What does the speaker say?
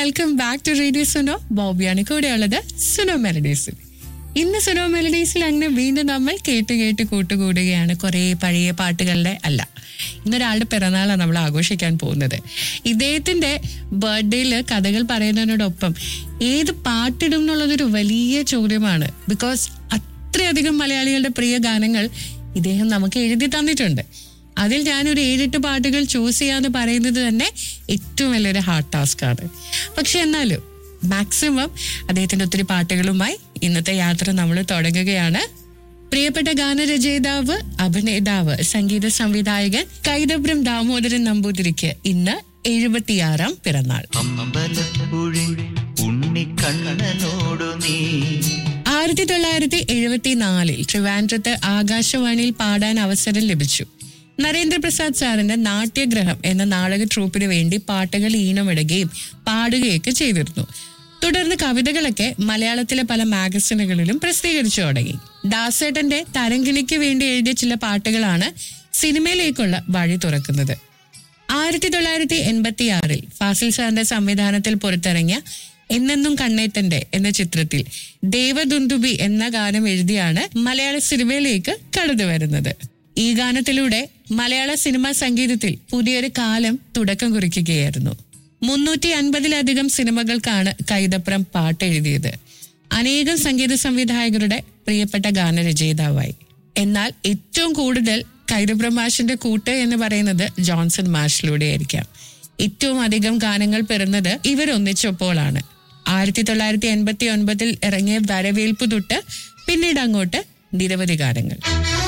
welcome back to radio Suno ബോബിയാണ് കൂടെയുള്ളത് സുനോ മെലഡീസിൽ ഇന്ന് സുനോ മെലഡീസിൽ അങ്ങനെ വീണ്ടും നമ്മൾ കേട്ട് കേട്ട് കൂട്ടുകൂടുകയാണ് കുറേ പഴയ പാട്ടുകളുടെ അല്ല ഇന്നൊരാളുടെ പിറന്നാളാണ് നമ്മൾ ആഘോഷിക്കാൻ പോകുന്നത് ഇദ്ദേഹത്തിന്റെ ബർത്ത്ഡേയിൽ കഥകൾ പറയുന്നതിനോടൊപ്പം ഏത് പാട്ടിടും എന്നുള്ളതൊരു വലിയ ചോദ്യമാണ് ബിക്കോസ് അത്രയധികം മലയാളികളുടെ പ്രിയ ഗാനങ്ങൾ ഇദ്ദേഹം നമുക്ക് എഴുതി തന്നിട്ടുണ്ട് അതിൽ ഞാനൊരു ഏഴെട്ട് പാട്ടുകൾ ചൂസ് ചെയ്യാന്ന് പറയുന്നത് തന്നെ ഏറ്റവും വലിയൊരു ഹാർഡ് ടാസ്ക് ആണ് പക്ഷെ എന്നാലും മാക്സിമം അദ്ദേഹത്തിന്റെ ഒത്തിരി പാട്ടുകളുമായി ഇന്നത്തെ യാത്ര നമ്മൾ തുടങ്ങുകയാണ് പ്രിയപ്പെട്ട ഗാനരചയിതാവ് അഭിനേതാവ് സംഗീത സംവിധായകൻ കൈതപ്രം ദാമോദരൻ നമ്പൂതിരിക്ക് ഇന്ന് എഴുപത്തിയാറാം പിറന്നാൾ അമ്പലപ്പുഴി ഉണ്ണിക്കണ്ണനോടു നീ ആയിരത്തി തൊള്ളായിരത്തി എഴുപത്തിനാലിൽ ട്രിവാൻഡ്രത്ത് ആകാശവാണിയിൽ പാടാൻ അവസരം ലഭിച്ചു നരേന്ദ്രപ്രസാദ് സാറിന്റെ നാട്യഗ്രഹം എന്ന നാടക ട്രൂപ്പിന് വേണ്ടി പാട്ടുകൾ ഈണമിടുകയും പാടുകയൊക്കെ ചെയ്തിരുന്നു തുടർന്ന് കവിതകളൊക്കെ മലയാളത്തിലെ പല മാഗസിനുകളിലും പ്രസിദ്ധീകരിച്ചു തുടങ്ങി ദാസേട്ടന്റെ തരങ്കിണിക്ക് വേണ്ടി എഴുതിയ ചില പാട്ടുകളാണ് സിനിമയിലേക്കുള്ള വഴി തുറക്കുന്നത് ആയിരത്തി തൊള്ളായിരത്തി എൺപത്തി ആറിൽ ഫാസിൽ സാറിന്റെ സംവിധാനത്തിൽ പുറത്തിറങ്ങിയ എന്നെന്നും കണ്ണേറ്റന്റെ എന്ന ചിത്രത്തിൽ ദേവദുന്ദുബി എന്ന ഗാനം എഴുതിയാണ് മലയാള സിനിമയിലേക്ക് കടന്നു വരുന്നത് ഈ ഗാനത്തിലൂടെ മലയാള സിനിമാ സംഗീതത്തിൽ പുതിയൊരു കാലം തുടക്കം കുറിക്കുകയായിരുന്നു മുന്നൂറ്റി അൻപതിലധികം സിനിമകൾക്കാണ് കൈതപ്രം പാട്ട് എഴുതിയത് അനേകം സംഗീത സംവിധായകരുടെ പ്രിയപ്പെട്ട ഗാനരചയിതാവായി എന്നാൽ ഏറ്റവും കൂടുതൽ കൈതപ്രം മാഷിന്റെ കൂട്ട് എന്ന് പറയുന്നത് ജോൺസൺ മാഷിലൂടെ ആയിരിക്കാം ഏറ്റവും അധികം ഗാനങ്ങൾ പിറന്നത് ഇവരൊന്നിച്ചപ്പോഴാണ് ആയിരത്തി തൊള്ളായിരത്തി എൺപത്തി ഒൻപതിൽ ഇറങ്ങിയ വരവേൽപ്പ് തൊട്ട് പിന്നീട് അങ്ങോട്ട് നിരവധി ഗാനങ്ങൾ